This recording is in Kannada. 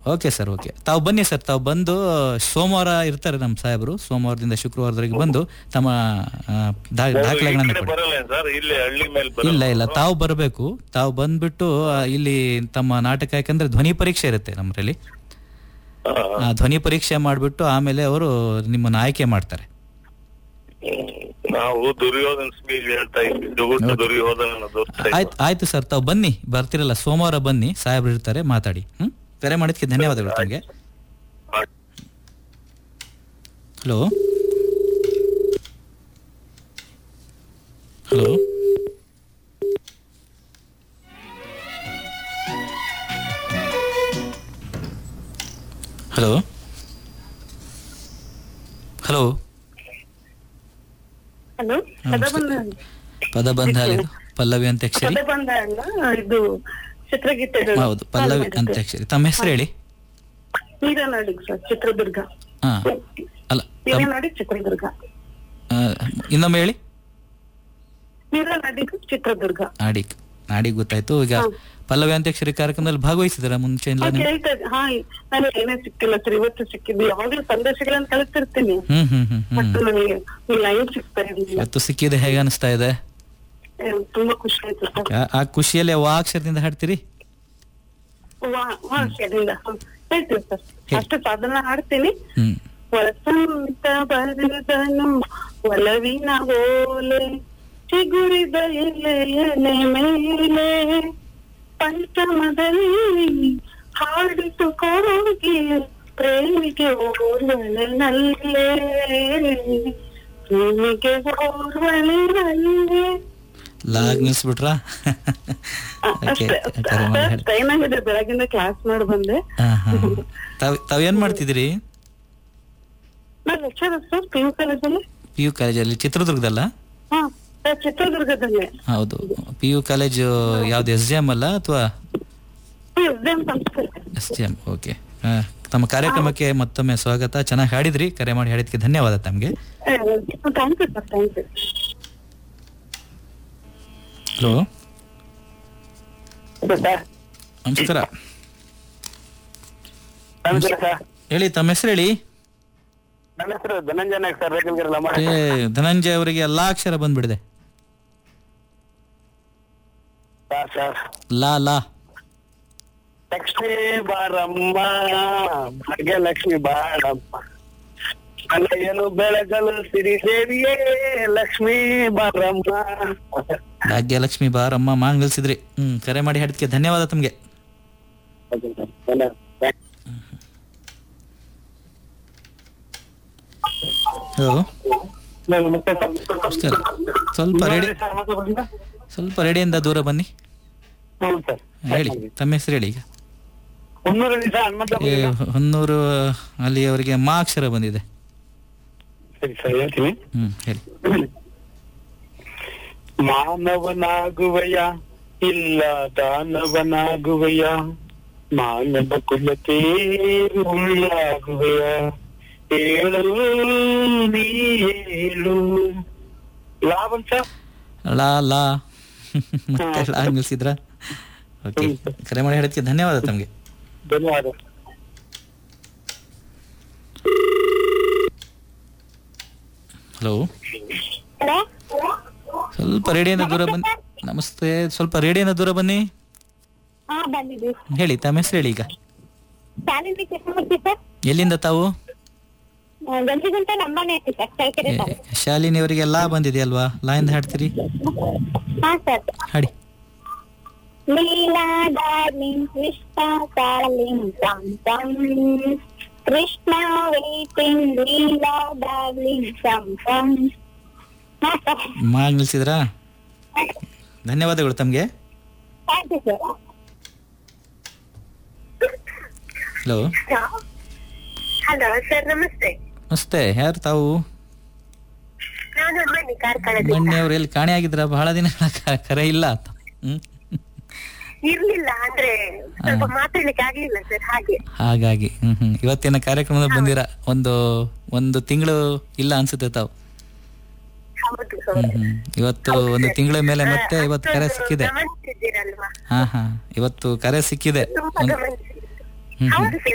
ಓಕೆ ಸರ್ ಓಕೆ ತಾವು ಬನ್ನಿ ಸರ್ ತಾವು ಬಂದು ಸೋಮವಾರ ಇರ್ತಾರೆ ನಮ್ಮ ಸಾಹೇಬರು ಸೋಮವಾರದಿಂದ ಶುಕ್ರವಾರದವರೆಗೆ ಬಂದು ತಮ್ಮ ಆ, ದಾ- ದಾಖಲೆಗಳನ್ನ ಕೊಡಿ ಬರಲ್ಲ ಸರ್ ಇಲ್ಲಿ ಹಳ್ಳಿ ಮೇಲೆ ಬರಲ್ಲ ಇಲ್ಲ ಇಲ್ಲ ತಾವು ಬರಬೇಕು ತಾವು ಬಂದ್ಬಿಟ್ಟು ಆ, ಇಲ್ಲಿ ತಮ್ಮ ನಾಟಕ ಯಾಕಂದ್ರೆ ಧ್ವನಿ ಪರೀಕ್ಷೆ ಇರುತ್ತೆ ನಮ್ಮಲ್ಲಿ ಹಾ, ಆ ಧ್ವನಿ ಪರೀಕ್ಷೆ ಮಾಡಿಬಿಟ್ಟು ಆಮೇಲೆ ಅವರು ನಿಮ್ಮನ್ನ ಆಯ್ಕೆ ಮಾಡ್ತಾರೆ ಹ್ಮ್. ನಾವು ದುರ್ಯೋಧನ ಸ್ಪೀಚ್ ಹೇಳ್ತಾ ಇದ್ವಿ ದುಗುಟ್ಟು ದುರ್ಯೋಧನ ದೋಸ್ತ ಆಯ್ತು ಆಯ್ತು ಸರ್ ತಾವು ಬನ್ನಿ ಬರ್ತಿರಲ್ಲ ಸೋಮವಾರ ಬನ್ನಿ ಸಾಹೇಬ್ರು ಇರ್ತಾರೆ ಮಾತಾಡಿ ಹ್ಮ್ ಕರೆ ಮಾಡಿದ್ಕೆ ಧನ್ಯವಾದಗಳು ತಮಗೆ hello hello hello hello hello ಪದಬಂಧ ಪದಬಂಧ ಅಲ್ಲಿದು ಪಲ್ಲವಿ ಅಂತ್ಯಾಕ್ಷರಿ ಪದಬಂಧ ಅಲ್ಲ ಇದು ಚಿತ್ರಗೀತೆಗಳು ಹೌದು ಪಲ್ಲವಿ ಅಂತ್ಯಾಕ್ಷರಿ ತಮ್ಮ ಹೆಸರು ಹೇಳಿ ನೀರನಾಡಿ ಸರ್ ಚಿತ್ರದುರ್ಗ ಹಾ ಅಲ್ಲ ತಮ್ಮ ನೀರನಾಡಿ ಚಿತ್ರದುರ್ಗ ಆ, ಇನ್ನೊಮ್ಮೆ ಹೇಳಿ ನೀರನಾಡಿ ಚಿತ್ರದುರ್ಗ ನಾಡಿ ನಾಡಿ ಗೊತ್ತಾಯ್ತು ಈಗ ಪಲ್ಲವಿ ಅಂತ್ಯಾಕ್ಷರಿ ಕಾರ್ಯಕ್ರಮದಲ್ಲಿ ಭಾಗವಹಿಸಿದಾರ ಮುಂಚೆ ಇಲ್ಲ ಹಾ, ನೀವು ಕೇಳ್ತಾ ಇದ್ದೆ. ಹಾ ನಾನು ಏನೇ ಸಿಕ್ಕಿಲ್ಲ ಸರ್ ಇವತ್ತು ಸಿಕ್ಕಿದ್ದು ಯಾವಾಗ್ಲೂ ಸಂದೇಶಗಳನ್ನ ಕಳಿಸ್ತಿರ್ತೀನಿ ಹ್ಮ್ ಹ್ಮ್ ಹ್ಮ್ ಹ್ಮ್ ಮತ್ತು ನನಗೆ ಈ ಲೈನ್ ಸಿಗ್ತಾ ಇರ್ಲಿಲ್ಲ ಇವತ್ತು ಸಿಕ್ಕಿದೆ ಹೇಗೆ ಅನಿಸ್ತಾ ಇದೆ ಏ, ತುಂಬಾ ಖುಷಿ ಆಯ್ತು ಸರ್ ಆ- ಆ ಖುಷಿಯಲ್ಲಿ ವಾ ಅಕ್ಷರದಿಂದ ಹಾಡ್ತೀರಿ ವಾ ವಾ ಕೇಳಿಲ್ಲ ಹ್ಮ್. ಹೇಳ್ತೀನಿ ಸರ್ ಅಷ್ಟು ಸಾಧನ ಹಾಡ್ತೀನಿ ಹ್ಮ್ ವಸಂತ ಬರದನು ಒಲವಿನ ಓಲೆ ಚಿಗುರಿದ ಎಲೆ ಎಲೆ ಮೇಲೆ ಪಂಚಮದಲ್ಲಿ ಹಾಡಿತು ಕೋಗಿ ಪ್ರೇಮಿಗೆ ಓರ್ವಳೆ ನಲ್ಲೇ ಪ್ರೇಮಿಗೆ ಓರ್ವಳೆ ನಲ್ಲೇ ಲಾಗ್ ನಿಲ್ಸ್ಬಿಟ್ರಾ ಓಕೆ ಕರೆ ಮಾಡಿ ಹಾಡಿ ಟೈಮ್ ಆಗಿದೆ ಬೆಳಗಿಂದ ಕ್ಲಾಸ್ ಮಾಡಿ ಬಂದೆ ಹಾ ಹಾ ತಾವ್ ತಾವೇನ್ ಮಾಡ್ತಿದ್ದೀರಿ ನಾನು ಲೆಕ್ಚರ್ ಸರ್ ಪಿ ಯು ಕಾಲೇಜಲ್ಲಿ ಪಿ ಯು ಕಾಲೇಜಲ್ಲಿ ಚಿತ್ರದುರ್ಗದಲ್ಲ ಹಾ ಸರ್ ಚಿತ್ರದುರ್ಗದಲ್ಲೇ ಹೌದು ಪಿ ಯು ಕಾಲೇಜು ಯಾವ್ದು ಎಸ್ ಜಿ ಎಮ್ ಅಲ್ಲ ಅಥವಾ ಎಸ್ಡಿಎಂ ಸಂಸ್ಥೆ ಎಸ್ ಜಿ ಎಮ್ ಓಕೆ ತಮ್ಮ ಕಾರ್ಯಕ್ರಮಕ್ಕೆ ಮತ್ತೊಮ್ಮೆ ಸ್ವಾಗತ ಚೆನ್ನಾಗಿ ಹಾಡಿದ್ರಿ ಕರೆ ಮಾಡಿ ಹಾಡಿದ್ಕೆ ಧನ್ಯವಾದ ತಮಗೆ thank you sir thank you hello ನಮಸ್ಕಾರ ಹೇಳಿ ತಮ್ಮ ಹೆಸರು ಹೇಳಿ ನನ್ನ ಹೆಸರು ಧನಂಜಯ ನಾಯಕ್ ಸರ್ ರೇಖಲ್ಗಿರಲ್ಲ ಏ ಧನಂಜಯ ಅವರಿಗೆ ಎಲ್ಲಾ ಅಕ್ಷರ ಬಂದ್ಬಿಡಿದೆ ಸರ್ ಸರ್ ಲಾ ಲಾ ಲಕ್ಷ್ಮೀ ಬಾರಮ್ಮ ಭಾಗ್ಯಲಕ್ಷ್ಮಿ ಬಾರಮ್ಮ ಅಲೆಯಲು ಬೆಳಗಲು ಸಿರಿದೇವಿಯೇ ಲಕ್ಷ್ಮೀ ಬಾರಮ್ಮ ಭಾಗ್ಯಲಕ್ಷ್ಮಿ ಬಾರಮ್ಮ ಮಾಂಗಲ್ಸಿದ್ರಿ ಹ್ಮ್ ಕರೆ ಮಾಡಿ ಹಾಡಿದ್ಕೆ ಧನ್ಯವಾದ ತಮಗೆ ಹಲೋ ನಮಸ್ಕಾರ ಸ್ವಲ್ಪ ರೆಡಿ ಸ್ವಲ್ಪ ರೆಡಿಯಿಂದ ದೂರ ಬನ್ನಿ ಹ್ಞೂ ಸರ್ ಹೇಳಿ ತಮ್ಮ ಹೆಸರು ಹೇಳಿ ಈಗ ಮುನ್ನೂರು ಸರ್ ಹನುಮಂತ ಏ, ಹೊನ್ನೂರು ಅಲ್ಲಿ ಅವರಿಗೆ ಮಾ ಅಕ್ಷರ ಬಂದಿದೆ ಸರಿ ಸರ್ ಹೇಳ್ತೀನಿ ಹ್ಮ್ ಹೇಳಿ ಮಾನವನಾಗುವಯ ಇಲ್ಲ ದಾನವನಾಗುವಯ ಮಾನವ ಕುಲತೆ ಉಳ್ಳಾಗುವಯ ಹೇಳು ನೀ ಹೇಳು ಲಾಭಂಶ ಲಾ ಲಾ ಮತ್ತೆ ಲಾ ನಿಲ್ಸಿದ್ರ ಓಕೆ ಕರೆ ಮಾಡಿ ಹೇಳೋದಕ್ಕೆ ಧನ್ಯವಾದ ತಮಗೆ ಧನ್ಯವಾದ ಹಲೋ ಹಲೋ ಸ್ವಲ್ಪ ರೇಡಿಯೋನ ದೂರ ಬನ್ನಿ ನಮಸ್ತೆ ಸ್ವಲ್ಪ ರೇಡಿಯೋನ ದೂರ ಬನ್ನಿ ಹಾ ಬಂದಿದ್ದೀವಿ ಹೇಳಿ ತಮ್ಮ ಹೆಸರು ಹೇಳಿ ಈಗ ಶಾಲಿನಿ ಕೃಷ್ಣಮೂರ್ತಿ ಸರ್ ಎಲ್ಲಿಂದ ತಾವು ಗಂಜಿಗುಂಟ ನಂಬಾನೆ ಐತಿ ಸರ್ ಚೈಕೆರೆ ಏ, ಶಾಲಿನಿ ಅವರಿಗೆ ಲಾ ಬಂದಿದೆಯಲ್ವಾ ಲಾ ಇಂದ ಹಾಡ್ತೀರಿ ಹಾ ಸರ್ ಹಾಡಿ ಲೀಲಾ ಡಾರ್ಲಿಂಗ್ ಕೃಷ್ಣ ಡಾರ್ಲಿಂಗ್ ಟಮ್ ಟಮ್ ಕೃಷ್ಣ ವೇಟಿಂಗ್ ಲೀಲಾ ಡಾರ್ಲಿಂಗ್ ಟಮ್ ಟಮ್ ಹಾ ಸರ್ ಮಾ ನಿಲ್ಸಿದ್ರಾ ಧನ್ಯವಾದಗಳು ತಮಗೆ thank you sir hello hello sir ನಮಸ್ತೆ ನಮಸ್ತೆ ಯಾರು ತಾವು ನಾನು ಮಣಿ ಕಾರ್ಕಳದಿಂದ ಬನ್ನಿ ಅವ್ರು ಎಲ್ಲಿ ಕಾಣೆ ಆಗಿದ್ರ ಬಹಳ ದಿನ ಕರೆ ಇಲ್ಲ ಅಂತ ಹ್ಮ್ ಇರ್ಲಿಲ್ಲ ಅಂದ್ರೆ ಸ್ವಲ್ಪ ಮಾತಾಡ್ಲಿಕ್ಕೆ ಆಗ್ಲಿಲ್ಲ ಸರ್ ಹಾಗೆ ಹಾಗಾಗಿ ಹ್ಮ್ ಹ್ಮ್ ಇವತ್ತಿನ ಕಾರ್ಯಕ್ರಮದ ಬಂದಿರ ಒಂದು ಒಂದು ತಿಂಗಳು ಇಲ್ಲ ಅನ್ಸುತ್ತೆ ತಾವು ಹೌದು ಹ್ಮ್ ಹ್ಮ್ ಇವತ್ತು ಒಂದು ತಿಂಗಳ ಮೇಲೆ ಮತ್ತೆ ಇವತ್ತು ಕರೆ ಸಿಕ್ಕಿದೆ ಗಮನಿಸಿದ್ದೀರಲ್ವಾ ಹಾ ಹಾ ಇವತ್ತು ಕರೆ ಸಿಕ್ಕಿದೆ ತುಂಬಾ ಒಂದ್- ಗಮನಿಸಿದ್ದೀರಿ ಹ್ಮ್ ಹ್ಮ್ ಹೌದು ಸರ್